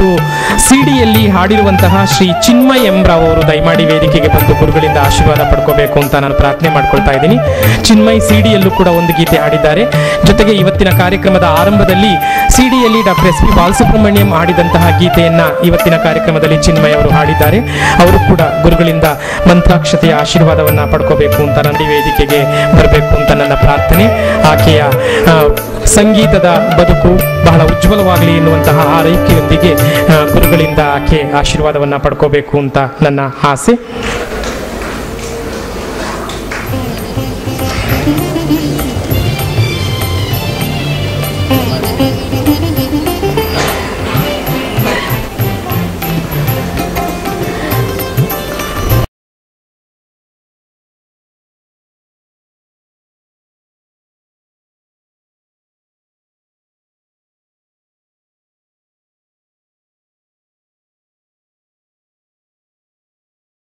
ಸಿಡಿಯಲ್ಲಿ ಹಾಡಿರುವಂತಹ ಶ್ರೀ ಚಿನ್ಮಯ್ ಎಂಬ್ರಾವ್ ಅವರು ದಯಮಾಡಿ ವೇದಿಕೆಗೆ ಬಂದು ಗುರುಗಳಿಂದ ಆಶೀರ್ವಾದ ಪಡ್ಕೋಬೇಕು ಅಂತ ನಾನು ಪ್ರಾರ್ಥನೆ ಮಾಡ್ಕೊಳ್ತಾ ಇದ್ದೀನಿ ಚಿನ್ಮಯ್ ಸಿಡಿಯಲ್ಲೂ ಕೂಡ ಒಂದು ಗೀತೆ ಹಾಡಿದ್ದಾರೆ ಜೊತೆಗೆ ಇವತ್ತಿನ ಕಾರ್ಯಕ್ರಮದ ಆರಂಭದಲ್ಲಿ ಸಿಡಿಯಲ್ಲಿ ಡಾಕ್ಟರ್ ಎಸ್ ಪಿ ಬಾಲಸುಬ್ರಹ್ಮಣ್ಯಂ ಹಾಡಿದಂತಹ ಗೀತೆಯನ್ನ ಇವತ್ತಿನ ಕಾರ್ಯಕ್ರಮದಲ್ಲಿ ಚಿನ್ಮಯ್ ಅವರು ಹಾಡಿದ್ದಾರೆ ಅವರು ಕೂಡ ಗುರುಗಳಿಂದ ಮಂತ್ರಾಕ್ಷತೆಯ ಆಶೀರ್ವಾದವನ್ನ ಪಡ್ಕೋಬೇಕು ಅಂತ ನನ್ನ ಈ ವೇದಿಕೆಗೆ ಬರಬೇಕು ಅಂತ ನನ್ನ ಪ್ರಾರ್ಥನೆ ಆಕೆಯ ಆ, ಸಂಗೀತದ ಬದುಕು ಬಹಳ ಉಜ್ವಲವಾಗಲಿ ಎನ್ನುವಂತಹ ಆರೈಕೆಯೊಂದಿಗೆ ಆ, ಗುರುಗಳಿಂದ ಆಕೆ ಆಶೀರ್ವಾದವನ್ನ ಪಡ್ಕೋಬೇಕು ಅಂತ ನನ್ನ ಆಸೆ